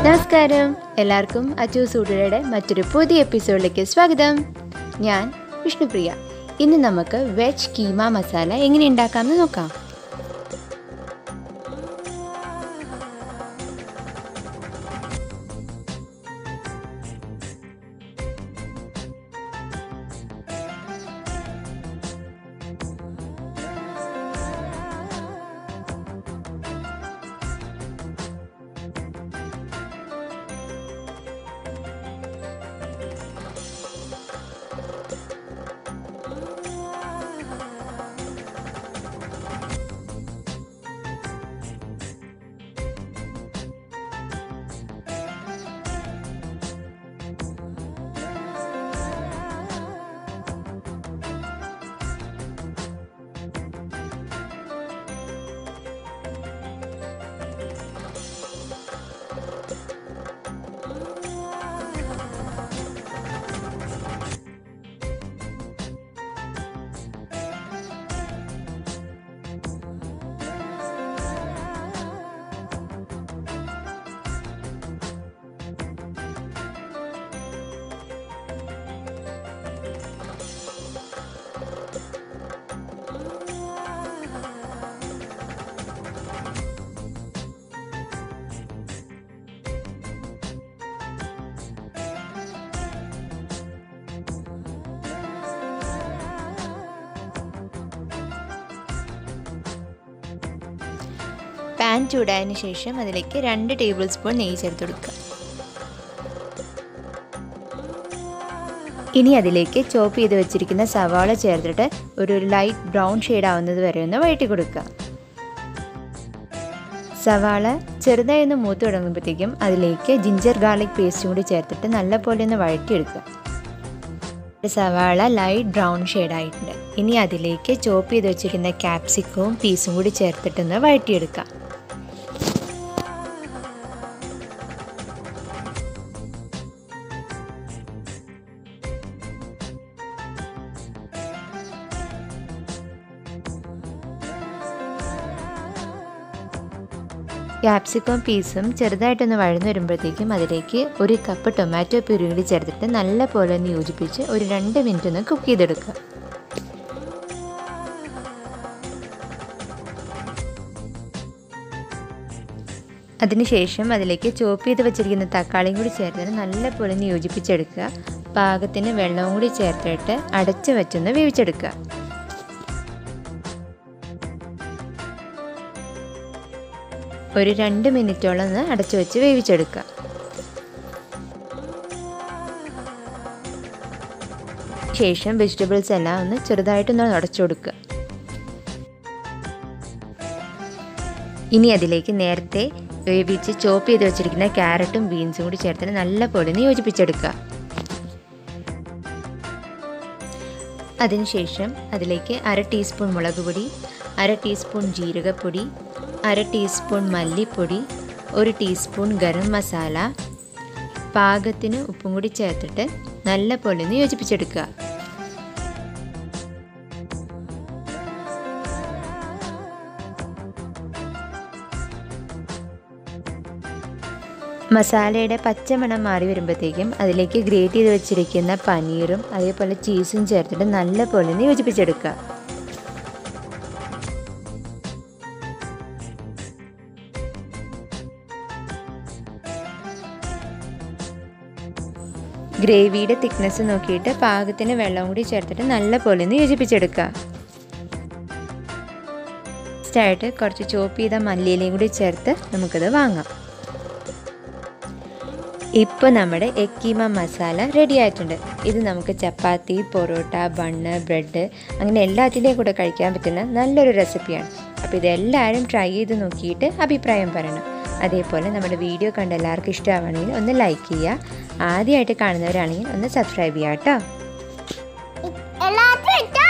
നമസ്കാരം എല്ലാവർക്കും അച്ചു സൂടുയുടെ മറ്റൊരു പുതിയ എപ്പിസോഡിലേക്ക് സ്വാഗതം ഞാൻ വിഷ്ണുപ്രിയ ഇന്ന് നമുക്ക് വെജ് കീമ മസാല എങ്ങനെ ഉണ്ടാക്കാമെന്ന് നോക്കാം പാൻ ചൂടായതിന് ശേഷം അതിലേക്ക് രണ്ട് ടേബിൾ സ്പൂൺ നെയ്യ് ചേർത്ത് കൊടുക്കുക ഇനി അതിലേക്ക് ചോപ്പ് ചെയ്ത് വെച്ചിരിക്കുന്ന സവാള ചേർത്തിട്ട് ഒരു ലൈറ്റ് ബ്രൗൺ ഷെയ്ഡ് ആവുന്നത് വരെ ഒന്ന് വഴറ്റി കൊടുക്കുക സവാള ചെറുതായി ഒന്ന് മൂത്ത് തുടങ്ങുമ്പോഴത്തേക്കും അതിലേക്ക് ജിഞ്ചർ ഗാർലിക് പേസ്റ്റും കൂടി ചേർത്തിട്ട് നല്ലപോലെ ഒന്ന് വഴറ്റിയെടുക്കുക സവാള ലൈറ്റ് ബ്രൗൺ ഷെയ്ഡ് ആയിട്ടുണ്ട് ഇനി അതിലേക്ക് ചോപ്പ് ചെയ്ത് വെച്ചിരിക്കുന്ന ക്യാപ്സിക്കവും പീസും കൂടി ചേർത്തിട്ടൊന്ന് വഴറ്റിയെടുക്കുക ക്യാപ്സിക്കം പീസും ചെറുതായിട്ടൊന്ന് വഴന്നു വരുമ്പോഴത്തേക്കും അതിലേക്ക് ഒരു കപ്പ് ടൊമാറ്റോ പ്യൂരി കൂടി ചേർത്തിട്ട് നല്ല പോലെ ഒന്ന് യോജിപ്പിച്ച് ഒരു രണ്ട് മിനിറ്റ് ഒന്ന് കുക്ക് ചെയ്തെടുക്കുക അതിനുശേഷം അതിലേക്ക് ചോപ്പ് ചെയ്ത് വെച്ചിരിക്കുന്ന തക്കാളിയും കൂടി ചേർത്തിട്ട് നല്ല പോലെ ഒന്ന് യോജിപ്പിച്ചെടുക്കുക പാകത്തിന് വെള്ളവും കൂടി ചേർത്തിട്ട് അടച്ചു വെച്ചൊന്ന് വേവിച്ചെടുക്കുക ഒരു രണ്ട് മിനിറ്റോളം ഒന്ന് അടച്ചു വെച്ച് വേവിച്ചെടുക്കുക ശേഷം വെജിറ്റബിൾസ് എല്ലാം ഒന്ന് ചെറുതായിട്ടൊന്ന് ഉടച്ചു കൊടുക്കുക ഇനി അതിലേക്ക് നേരത്തെ വേവിച്ച് ചോപ്പ് ചെയ്ത് വെച്ചിരിക്കുന്ന ക്യാരറ്റും ബീൻസും കൂടി ചേർത്തിട്ട് നല്ല പോലെ ഒന്ന് യോജിപ്പിച്ചെടുക്കുക അതിനുശേഷം അതിലേക്ക് അര ടീസ്പൂൺ മുളക് പൊടി അര ടീസ്പൂൺ ജീരകപ്പൊടി അര ടീസ്പൂൺ മല്ലിപ്പൊടി ഒരു ടീസ്പൂൺ ഗരം മസാല പാകത്തിന് ഉപ്പും കൂടി ചേർത്തിട്ട് നല്ല പോലെ ഒന്ന് യോജിപ്പിച്ചെടുക്കുക മസാലയുടെ പച്ചമണം മാറി വരുമ്പോഴത്തേക്കും അതിലേക്ക് ഗ്രേറ്റ് ചെയ്ത് വെച്ചിരിക്കുന്ന പനീറും അതേപോലെ ചീസും ചേർത്തിട്ട് നല്ല പോലെ ഒന്ന് യോജിപ്പിച്ചെടുക്കുക ഗ്രേവിയുടെ തിക്നെസ് നോക്കിയിട്ട് പാകത്തിന് വെള്ളം കൂടി ചേർത്തിട്ട് നല്ല പോലെ ഒന്ന് യോജിപ്പിച്ചെടുക്കുക ായിട്ട് കുറച്ച് ചോപ്പ് ചെയ്ത മല്ലിയിലയും കൂടി ചേർത്ത് നമുക്കത് വാങ്ങാം ഇപ്പോൾ നമ്മുടെ എക്കീമ മസാല റെഡി ആയിട്ടുണ്ട് ഇത് നമുക്ക് ചപ്പാത്തി പൊറോട്ട ബണ്ണ് ബ്രെഡ് അങ്ങനെ എല്ലാത്തിൻ്റെയും കൂടെ കഴിക്കാൻ പറ്റുന്ന നല്ലൊരു റെസിപ്പിയാണ് അപ്പോൾ ഇതെല്ലാവരും ട്രൈ ചെയ്ത് നോക്കിയിട്ട് അഭിപ്രായം പറയണം അതേപോലെ നമ്മുടെ വീഡിയോ കണ്ട് എല്ലാവർക്കും ഇഷ്ടമാണെങ്കിൽ ഒന്ന് ലൈക്ക് ചെയ്യുക ആദ്യമായിട്ട് കാണുന്നവരാണെങ്കിൽ ഒന്ന് സബ്സ്ക്രൈബ് ചെയ്യുക കേട്ടോ എല്ലാവർക്കും ഇട്ടോ